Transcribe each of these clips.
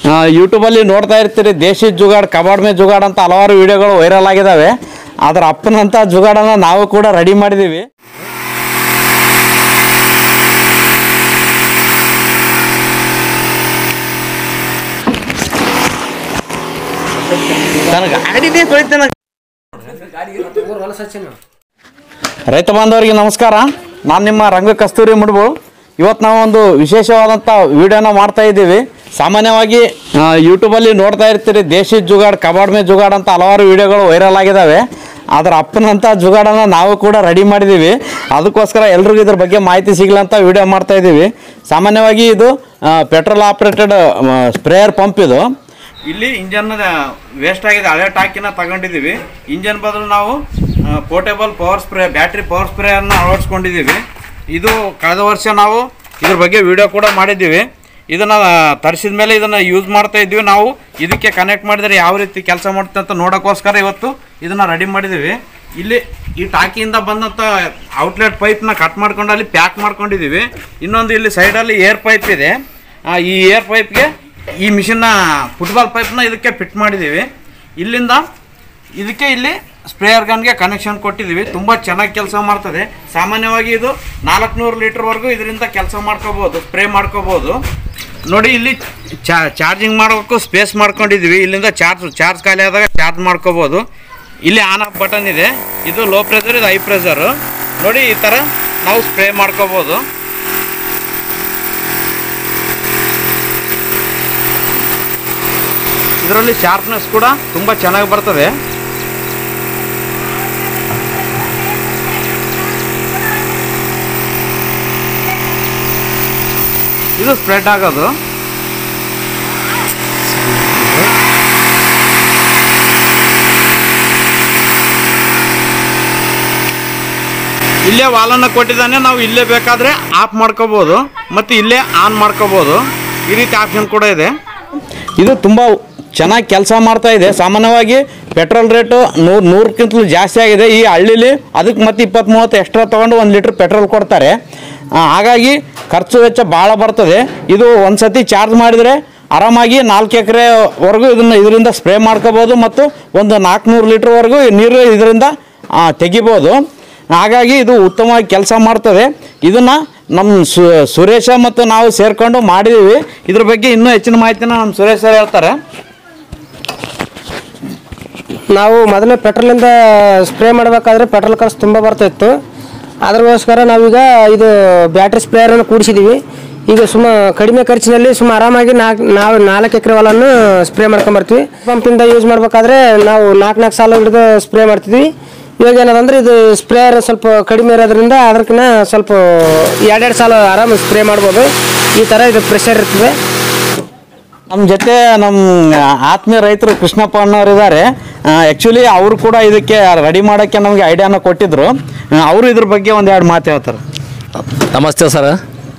ಯೂಟ್ಯೂಬಲ್ಲಿ ನೋಡ್ತಾ ಇರ್ತೀರಿ ದೇಶಿ ಜುಗಾಡ್ ಕಬಾಡ್ ಮೇ ಜುಗಾಡ್ ಅಂತ ಹಲವಾರು ವಿಡಿಯೋಗಳು ವೈರಲ್ ಆಗಿದ್ದಾವೆ ಅದರ ಅಪ್ಪನಂತ ಜುಗಾಡನ್ನ ನಾವು ಕೂಡ ರೆಡಿ ಮಾಡಿದ್ದೀವಿ ನನಗೆ ಗಾಡಿನೇ ತೊಳಿತೇನೆ ರೈತ ಬಾಂಧವರಿಗೆ ನಮಸ್ಕಾರ ನಾನು ನಿಮ್ಮ ರಂಗ ಕಸ್ತೂರಿ ಮುಡ್ಬು ಇವತ್ತು ನಾವು ಒಂದು ವಿಶೇಷವಾದಂಥ ವಿಡಿಯೋನ ಮಾಡ್ತಾ ಇದ್ದೀವಿ ಸಾಮಾನ್ಯವಾಗಿ ಆ, ಯೂಟ್ಯೂಬಲ್ಲಿ ನೋಡ್ತಾ ಇರ್ತೀರಿ ದೇಶಿ ಜುಗಾಡ್ ಕಬಾಡ್ ಮೇ ಜುಗಾಡ್ ಅಂತ ಹಲವಾರು ವಿಡಿಯೋಗಳು ವೈರಲ್ ಆಗಿದ್ದಾವೆ ಅದರ ಅಪ್ಪನಂಥ ಜುಗಾಡನ್ನು ನಾವು ಕೂಡ ರೆಡಿ ಮಾಡಿದ್ದೀವಿ ಅದಕ್ಕೋಸ್ಕರ ಎಲ್ರಿಗೂ ಇದ್ರ ಬಗ್ಗೆ ಮಾಹಿತಿ ಸಿಗಲಿ ಅಂತ ವಿಡಿಯೋ ಮಾಡ್ತಾ ಇದ್ದೀವಿ ಸಾಮಾನ್ಯವಾಗಿ ಇದು ಪೆಟ್ರೋಲ್ ಆಪ್ರೇಟೆಡ್ ಸ್ಪ್ರೇಯರ್ ಪಂಪ್ ಇದು ಇಲ್ಲಿ ಇಂಜನ್ ವೇಸ್ಟ್ ಆಗಿದೆ ಹಳೆ ಟಾಕಿನ ತಗೊಂಡಿದ್ದೀವಿ ಇಂಜನ್ ಬದಲು ನಾವು portable power spray battery power ಸ್ಪ್ರೇಯನ್ನು ಅಳವಡಿಸ್ಕೊಂಡಿದ್ದೀವಿ ಇದು ಕಳೆದ ವರ್ಷ ನಾವು ಇದ್ರ ಬಗ್ಗೆ ವಿಡಿಯೋ ಕೂಡ ಮಾಡಿದ್ದೀವಿ ಇದನ್ನು ತರಿಸಿದ ಮೇಲೆ ಇದನ್ನು ಯೂಸ್ ಮಾಡ್ತಾ ಇದ್ವಿ ನಾವು ಇದಕ್ಕೆ ಕನೆಕ್ಟ್ ಮಾಡಿದರೆ ಯಾವ ರೀತಿ ಕೆಲಸ ಮಾಡುತ್ತೆ ಅಂತ ನೋಡೋಕ್ಕೋಸ್ಕರ ಇವತ್ತು ಇದನ್ನು ರೆಡಿ ಮಾಡಿದ್ದೀವಿ ಇಲ್ಲಿ ಈ ಟಾಕಿಯಿಂದ ಬಂದಂಥ ಔಟ್ಲೆಟ್ ಪೈಪ್ನ ಕಟ್ ಮಾಡ್ಕೊಂಡು ಅಲ್ಲಿ ಪ್ಯಾಕ್ ಮಾಡ್ಕೊಂಡಿದ್ದೀವಿ ಇನ್ನೊಂದು ಇಲ್ಲಿ ಸೈಡಲ್ಲಿ ಏರ್ ಪೈಪ್ ಇದೆ ಆ, ಈ ಏರ್ ಪೈಪ್ಗೆ ಈ ಮಿಷನ್ನ ಫುಟ್ಬಾಲ್ ಪೈಪ್ನ ಇದಕ್ಕೆ ಫಿಟ್ ಮಾಡಿದ್ದೀವಿ ಇಲ್ಲಿಂದ ಇದಕ್ಕೆ ಇಲ್ಲಿ ಸ್ಪ್ರೇಯರ್ ಗನ್ಗೆ ಕನೆಕ್ಷನ್ ಕೊಟ್ಟಿದ್ದೀವಿ ತುಂಬ ಚೆನ್ನಾಗಿ ಕೆಲಸ ಮಾಡ್ತದೆ ಸಾಮಾನ್ಯವಾಗಿ ಇದು ನಾಲ್ಕುನೂರು ಲೀಟ್ರ್ವರೆಗೂ ಇದರಿಂದ ಕೆಲಸ ಮಾಡ್ಕೋಬೋದು ಸ್ಪ್ರೇ ಮಾಡ್ಕೋಬೋದು ನೋಡಿ ಇಲ್ಲಿ ಚಾರ್ಜಿಂಗ್ ಮಾಡೋಕ್ಕೂ ಸ್ಪೇಸ್ ಮಾಡ್ಕೊಂಡಿದ್ದೀವಿ ಇಲ್ಲಿಂದ ಚಾರ್ಜ್ ಚಾರ್ಜ್ ಖಾಲಿ ಆದಾಗ ಚಾರ್ಜ್ ಮಾಡ್ಕೋಬೋದು ಇಲ್ಲಿ ಆನ್ ಆಫ್ ಬಟನ್ ಇದೆ ಇದು ಲೋ ಪ್ರೆಷರ್ ಇದು ಹೈ ಪ್ರೆಷರು ನೋಡಿ ಈ ಥರ ನಾವು ಸ್ಪ್ರೇ ಮಾಡ್ಕೋಬೋದು ಇದರಲ್ಲಿ ಶಾರ್ಪ್ನೆಸ್ ಕೂಡ ತುಂಬ ಚೆನ್ನಾಗಿ ಬರ್ತದೆ ಇದು ಸ್ಪ್ರೆಡ್ ಆಗೋದು ಇಲ್ಲೇ ವಾಲನ್ನು ಕೊಟ್ಟಿದ್ದಾನೆ ನಾವು ಇಲ್ಲೇ ಬೇಕಾದರೆ ಆಫ್ ಮಾಡ್ಕೋಬೋದು ಮತ್ತು ಇಲ್ಲೇ ಆನ್ ಮಾಡ್ಕೋಬೋದು ಈ ರೀತಿ ಆಪ್ಷನ್ ಕೂಡ ಇದೆ ಇದು ತುಂಬ ಚೆನ್ನಾಗಿ ಕೆಲಸ ಮಾಡ್ತಾ ಇದೆ ಸಾಮಾನ್ಯವಾಗಿ ಪೆಟ್ರೋಲ್ ರೇಟು ನೂರು ನೂರಕ್ಕಿಂತಲೂ ಜಾಸ್ತಿ ಆಗಿದೆ ಈ ಹಳ್ಳಿಲಿ ಅದಕ್ಕೆ ಮತ್ತೆ ಇಪ್ಪತ್ತು ಮೂವತ್ತು ಎಕ್ಸ್ಟ್ರಾ ತೊಗೊಂಡು ಒಂದು ಲೀಟ್ರ್ ಪೆಟ್ರೋಲ್ ಕೊಡ್ತಾರೆ ಆ, ಹಾಗಾಗಿ ಖರ್ಚು ವೆಚ್ಚ ಭಾಳ ಬರ್ತದೆ ಇದು ಒಂದು ಸತಿ ಚಾರ್ಜ್ ಮಾಡಿದರೆ ಆರಾಮಾಗಿ ನಾಲ್ಕು ಎಕರೆವರೆಗೂ ಇದನ್ನು ಇದರಿಂದ ಸ್ಪ್ರೇ ಮಾಡ್ಕೋಬೋದು ಮತ್ತು ಒಂದು ನಾಲ್ಕುನೂರು ಲೀಟ್ರ್ವರೆಗೂ ನೀರು ಇದರಿಂದ ಆ, ತೆಗಿಬೋದು ಹಾಗಾಗಿ ಇದು ಉತ್ತಮವಾಗಿ ಕೆಲಸ ಮಾಡ್ತದೆ ಇದನ್ನು ನಮ್ಮ ಸು ಸುರೇಶ ಮತ್ತು ನಾವು ಸೇರಿಕೊಂಡು ಮಾಡಿದ್ದೀವಿ ಇದ್ರ ಬಗ್ಗೆ ಇನ್ನೂ ಹೆಚ್ಚಿನ ಮಾಹಿತಿನ ನಮ್ಮ ಸುರೇಶ್ ಸರ್ ಹೇಳ್ತಾರೆ ನಾವು ಮೊದಲೇ ಪೆಟ್ರೋಲಿಂದ ಸ್ಪ್ರೇ ಮಾಡಬೇಕಾದ್ರೆ ಪೆಟ್ರೋಲ್ ಖರ್ಚು ತುಂಬ ಬರ್ತಾಯಿತ್ತು ಅದಕ್ಕೋಸ್ಕರ ನಾವೀಗ ಇದು ಬ್ಯಾಟ್ರಿ ಸ್ಪ್ರೇಯರನ್ನು ಕೂಡಿಸಿದ್ದೀವಿ ಈಗ ಸುಮ್ಮ ಕಡಿಮೆ ಖರ್ಚಿನಲ್ಲಿ ಸುಮ್ಮ ಆರಾಮಾಗಿ ನಾಲ್ಕು ನಾವು ನಾಲ್ಕು ಎಕರೆ ಹೊಲನ್ನು ಸ್ಪ್ರೇ ಮಾಡ್ಕೊಂಬರ್ತೀವಿ ಪಂಪಿಂದ ಯೂಸ್ ಮಾಡಬೇಕಾದ್ರೆ ನಾವು ನಾಲ್ಕು ನಾಲ್ಕು ಸಾಲ ಹಿಡಿದು ಸ್ಪ್ರೇ ಮಾಡ್ತಿದ್ವಿ ಇವಾಗ ಏನದಂದ್ರೆ ಇದು ಸ್ಪ್ರೇಯರ್ ಸ್ವಲ್ಪ ಕಡಿಮೆ ಇರೋದ್ರಿಂದ ಅದಕ್ಕಿಂತ ಸ್ವಲ್ಪ ಎರಡೆರಡು ಸಾಲ ಆರಾಮ ಸ್ಪ್ರೇ ಮಾಡ್ಬೋದು ಈ ಥರ ಇದು ಪ್ರೆಷರ್ ಇರ್ತದೆ ನಮ್ಮ ಜೊತೆ ನಮ್ಮ ಆತ್ಮೀಯ ರೈತರು ಕೃಷ್ಣಪ್ಪ ಅಣ್ಣವ್ರು ಇದ್ದಾರೆ ಆ್ಯಕ್ಚುಲಿ ಅವರು ಕೂಡ ಇದಕ್ಕೆ ರೆಡಿ ಮಾಡೋಕ್ಕೆ ನಮಗೆ ಐಡಿಯಾನ ಕೊಟ್ಟಿದ್ರು ಅವರು ಇದ್ರ ಬಗ್ಗೆ ಒಂದು ಎರಡು ಮಾತು ಹೇಳ್ತಾರೆ ನಮಸ್ತೆ ಸರ್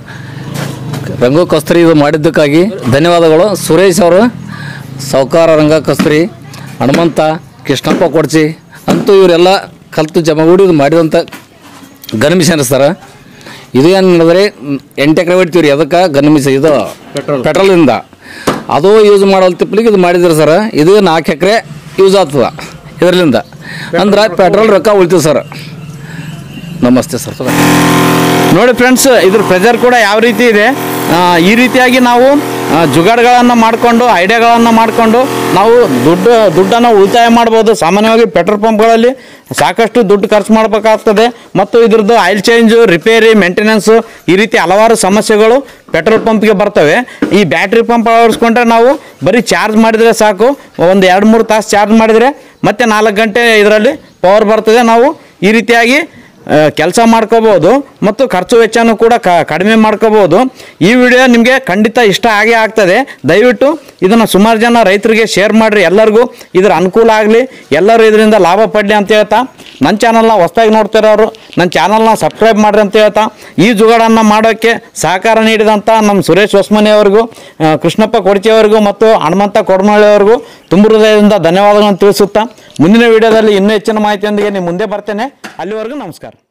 ರಂಗು ಕಸ್ತೂರಿ ಇದು ಮಾಡಿದ್ದಕ್ಕಾಗಿ ಧನ್ಯವಾದಗಳು ಸುರೇಶ್ ಅವರು ಸಾವುಕಾರ ರಂಗ ಕಸ್ತೂರಿ ಹನುಮಂತ ಕೃಷ್ಣಪ್ಪ ಕೊಡ್ಚಿ ಅಂತೂ ಇವರೆಲ್ಲ ಕಲ್ತು ಜಮಗೂಡಿ ಇದು ಮಾಡಿದಂಥ ಗನ್ ಮಿಷನ್ ಸರ್ ಇದು ಏನು ನಡೆದ್ರೆ ಎಂಟು ಎಕರೆ ಹೊಡಿತೀವಿ ರೀ ಅದಕ್ಕೆ ಗನ್ ಮಿಷನ್ ಇದು ಪೆಟ್ರೋಲ್ ಪೆಟ್ರೋಲಿಂದ ಅದು ಯೂಸ್ ಮಾಡಲ್ ತಿಪ್ಪಲಿಗೆ ಇದು ಮಾಡಿದ್ರು ಸರ್ ಇದು ನಾಲ್ಕು ಎಕರೆ ಯೂಸ್ ಆಗ್ತದ ಇದರಿಂದ ಅಂದ್ರೆ ಪೆಟ್ರೋಲ್ ರೊಕ್ಕ ಉಳಿತೀವಿ ಸರ್ ನಮಸ್ತೆ ಸರ್ ನೋಡಿ ಫ್ರೆಂಡ್ಸ್ ಇದ್ರ ಪ್ರೆಜರ್ ಕೂಡ ಯಾವ ರೀತಿ ಇದೆ ಆ, ಈ ರೀತಿಯಾಗಿ ನಾವು ಆ, ಜುಗಾಡ್ಗಳನ್ನು ಮಾಡಿಕೊಂಡು ಐಡಿಯಾಗಳನ್ನು ಮಾಡಿಕೊಂಡು ನಾವು ದುಡ್ಡು ದುಡ್ಡನ್ನು ಉಳಿತಾಯ ಮಾಡ್ಬೋದು ಸಾಮಾನ್ಯವಾಗಿ ಪೆಟ್ರೋಲ್ ಪಂಪ್ಗಳಲ್ಲಿ ಸಾಕಷ್ಟು ದುಡ್ಡು ಖರ್ಚು ಮಾಡಬೇಕಾಗ್ತದೆ ಮತ್ತು ಇದ್ರದ್ದು ಆಯಿಲ್ ಚೇಂಜು ರಿಪೇರಿ ಮೇಂಟೆನೆನ್ಸು ಈ ರೀತಿ ಹಲವಾರು ಸಮಸ್ಯೆಗಳು ಪೆಟ್ರೋಲ್ ಪಂಪ್ಗೆ ಬರ್ತವೆ ಈ ಬ್ಯಾಟ್ರಿ ಪಂಪ್ ಅಳವಡಿಸ್ಕೊಂಡ್ರೆ ನಾವು ಬರೀ ಚಾರ್ಜ್ ಮಾಡಿದರೆ ಸಾಕು ಒಂದು ಎರಡು ಮೂರು ತಾಸು ಚಾರ್ಜ್ ಮಾಡಿದರೆ ಮತ್ತೆ ನಾಲ್ಕು ಗಂಟೆ ಇದರಲ್ಲಿ ಪವರ್ ಬರ್ತದೆ ನಾವು ಈ ರೀತಿಯಾಗಿ ಕೆಲಸ ಮಾಡ್ಕೋಬೋದು ಮತ್ತು ಖರ್ಚು ವೆಚ್ಚನೂ ಕೂಡ ಕ ಕಡಿಮೆ ಮಾಡ್ಕೋಬೋದು ಈ ವಿಡಿಯೋ ನಿಮಗೆ ಖಂಡಿತ ಇಷ್ಟ ಆಗೇ ಆಗ್ತದೆ ದಯವಿಟ್ಟು ಇದನ್ನು ಸುಮಾರು ಜನ ರೈತರಿಗೆ ಶೇರ್ ಮಾಡಿರಿ ಎಲ್ಲರಿಗೂ ಇದ್ರ ಅನುಕೂಲ ಆಗಲಿ ಎಲ್ಲರೂ ಇದರಿಂದ ಲಾಭ ಪಡಲಿ ಅಂತ ಹೇಳ್ತಾ ನನ್ನ ಚಾನಲ್ನ ಹೊಸ್ದಾಗಿ ನೋಡ್ತಿರೋರು ನನ್ನ ಚಾನಲ್ನ ಸಬ್ಸ್ಕ್ರೈಬ್ ಮಾಡಿರಿ ಅಂತ ಹೇಳ್ತಾ ಈ ಜುಗಾಡನ್ನು ಮಾಡೋಕ್ಕೆ ಸಹಕಾರ ನೀಡಿದಂಥ ನಮ್ಮ ಸುರೇಶ್ ಹೊಸ್ಮನಿ ಅವರಿಗೂ ಆ, ಕೃಷ್ಣಪ್ಪ ಕೊಡ್ಚಿಯವರಿಗೂ ಮತ್ತು ಹನುಮಂತ ಕೊಡಮಳ್ಳಿ ಅವರಿಗೂ ತುಂಬ ಹೃದಯದಿಂದ ಧನ್ಯವಾದಗಳನ್ನು ತಿಳಿಸುತ್ತಾ ಮುಂದಿನ ವಿಡಿಯೋದಲ್ಲಿ ಇನ್ನೂ ಹೆಚ್ಚಿನ ಮಾಹಿತಿಯೊಂದಿಗೆ ನಿಮ್ಮ ಮುಂದೆ ಬರ್ತೇನೆ ಅಲ್ಲಿವರೆಗೂ ನಮಸ್ಕಾರ